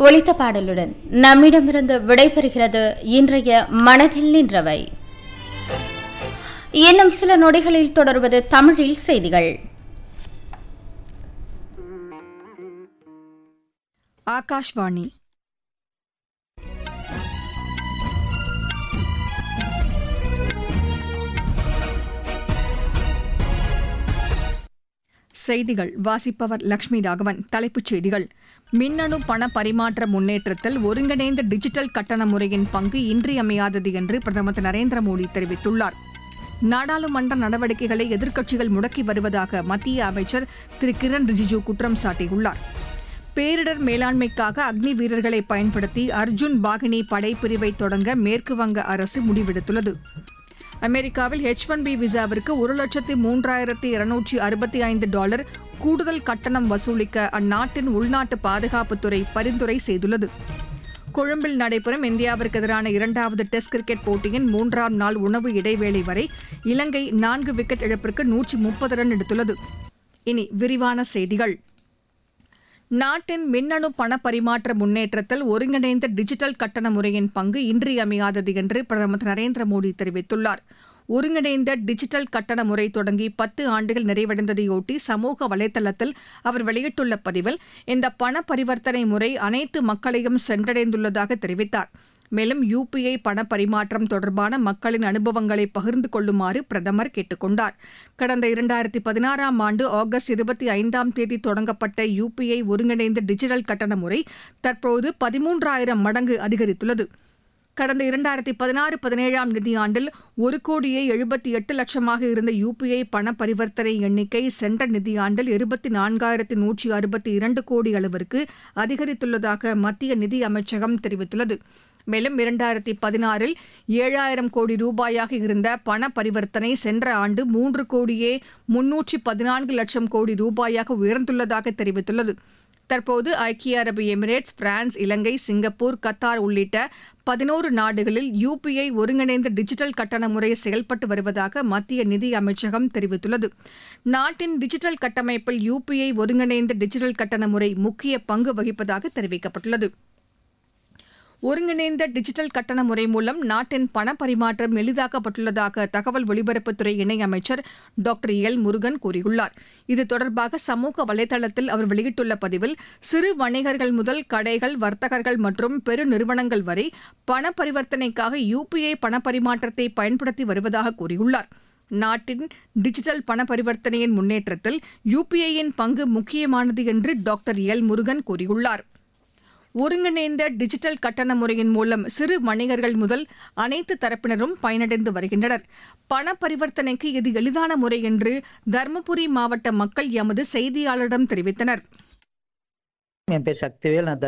ஒலித்த பாடலுடன் நம்மிடமிருந்து விடைபெறுகிறது இன்றைய மனதில் நின்றவை இன்னும் சில நொடிகளில் தொடர்வது தமிழில் செய்திகள் ஆகாஷ்வாணி செய்திகள் வாசிப்பவர் லட்சுமி ராகவன் தலைப்புச் செய்திகள் மின்னணு பண பரிமாற்ற முன்னேற்றத்தில் ஒருங்கிணைந்த டிஜிட்டல் கட்டண முறையின் பங்கு இன்றியமையாதது என்று பிரதமர் திரு நரேந்திர மோடி தெரிவித்துள்ளார் நாடாளுமன்ற நடவடிக்கைகளை எதிர்க்கட்சிகள் முடக்கி வருவதாக மத்திய அமைச்சர் திரு கிரண் ரிஜிஜூ குற்றம் சாட்டியுள்ளார் பேரிடர் மேலாண்மைக்காக அக்னி வீரர்களை பயன்படுத்தி அர்ஜுன் பாகினி படைப்பிரிவை தொடங்க மேற்கு வங்க அரசு முடிவெடுத்துள்ளது அமெரிக்காவில் ஹெச் ஒன் பி விசாவிற்கு ஒரு லட்சத்து மூன்றாயிரத்து இருநூற்றி அறுபத்தி ஐந்து டாலர் கூடுதல் கட்டணம் வசூலிக்க அந்நாட்டின் உள்நாட்டு பாதுகாப்புத்துறை பரிந்துரை செய்துள்ளது கொழும்பில் நடைபெறும் இந்தியாவிற்கு எதிரான இரண்டாவது டெஸ்ட் கிரிக்கெட் போட்டியின் மூன்றாம் நாள் உணவு இடைவேளை வரை இலங்கை நான்கு விக்கெட் இழப்பிற்கு நூற்றி முப்பது ரன் எடுத்துள்ளது இனி விரிவான செய்திகள் நாட்டின் மின்னணு பண பரிமாற்ற முன்னேற்றத்தில் ஒருங்கிணைந்த டிஜிட்டல் கட்டண முறையின் பங்கு இன்றியமையாதது என்று பிரதமர் திரு நரேந்திர மோடி தெரிவித்துள்ளார் ஒருங்கிணைந்த டிஜிட்டல் கட்டண முறை தொடங்கி பத்து ஆண்டுகள் நிறைவடைந்ததையொட்டி சமூக வலைதளத்தில் அவர் வெளியிட்டுள்ள பதிவில் இந்த பண பரிவர்த்தனை முறை அனைத்து மக்களையும் சென்றடைந்துள்ளதாக தெரிவித்தார் மேலும் யுபிஐ பண பரிமாற்றம் தொடர்பான மக்களின் அனுபவங்களை பகிர்ந்து கொள்ளுமாறு பிரதமர் கேட்டுக் கொண்டார் கடந்த இரண்டாயிரத்தி பதினாறாம் ஆண்டு ஆகஸ்ட் இருபத்தி ஐந்தாம் தேதி தொடங்கப்பட்ட யுபிஐ ஒருங்கிணைந்த டிஜிட்டல் கட்டண முறை தற்போது பதிமூன்றாயிரம் மடங்கு அதிகரித்துள்ளது கடந்த இரண்டாயிரத்தி பதினாறு பதினேழாம் நிதியாண்டில் ஒரு கோடியே எழுபத்தி எட்டு லட்சமாக இருந்த யுபிஐ பண பரிவர்த்தனை எண்ணிக்கை சென்ற நிதியாண்டில் இருபத்தி நான்காயிரத்து நூற்றி அறுபத்தி இரண்டு கோடி அளவிற்கு அதிகரித்துள்ளதாக மத்திய நிதி அமைச்சகம் தெரிவித்துள்ளது மேலும் இரண்டாயிரத்தி பதினாறில் ஏழாயிரம் கோடி ரூபாயாக இருந்த பண பரிவர்த்தனை சென்ற ஆண்டு மூன்று கோடியே முன்னூற்றி பதினான்கு லட்சம் கோடி ரூபாயாக உயர்ந்துள்ளதாக தெரிவித்துள்ளது தற்போது ஐக்கிய அரபு எமிரேட்ஸ் பிரான்ஸ் இலங்கை சிங்கப்பூர் கத்தார் உள்ளிட்ட பதினோரு நாடுகளில் யுபிஐ ஒருங்கிணைந்த டிஜிட்டல் கட்டண முறை செயல்பட்டு வருவதாக மத்திய நிதி அமைச்சகம் தெரிவித்துள்ளது நாட்டின் டிஜிட்டல் கட்டமைப்பில் யுபிஐ ஒருங்கிணைந்த டிஜிட்டல் கட்டண முறை முக்கிய பங்கு வகிப்பதாக தெரிவிக்கப்பட்டுள்ளது ஒருங்கிணைந்த டிஜிட்டல் கட்டண முறை மூலம் நாட்டின் பண பரிமாற்றம் எளிதாக்கப்பட்டுள்ளதாக தகவல் ஒலிபரப்புத்துறை இணையமைச்சர் டாக்டர் எல் முருகன் கூறியுள்ளார் இது தொடர்பாக சமூக வலைதளத்தில் அவர் வெளியிட்டுள்ள பதிவில் சிறு வணிகர்கள் முதல் கடைகள் வர்த்தகர்கள் மற்றும் பெருநிறுவனங்கள் வரை பண பரிவர்த்தனைக்காக யுபிஐ பண பரிமாற்றத்தை பயன்படுத்தி வருவதாக கூறியுள்ளார் நாட்டின் டிஜிட்டல் பண பரிவர்த்தனையின் முன்னேற்றத்தில் யுபிஐயின் பங்கு முக்கியமானது என்று டாக்டர் எல் முருகன் கூறியுள்ளார் ஒருங்கிணைந்த டிஜிட்டல் கட்டண முறையின் மூலம் சிறு வணிகர்கள் முதல் அனைத்து தரப்பினரும் பயனடைந்து வருகின்றனர் பண பரிவர்த்தனைக்கு இது எளிதான முறை என்று தருமபுரி மாவட்ட மக்கள் எமது செய்தியாளரிடம் தெரிவித்தனர் என் பேர் சக்திவேல் நான்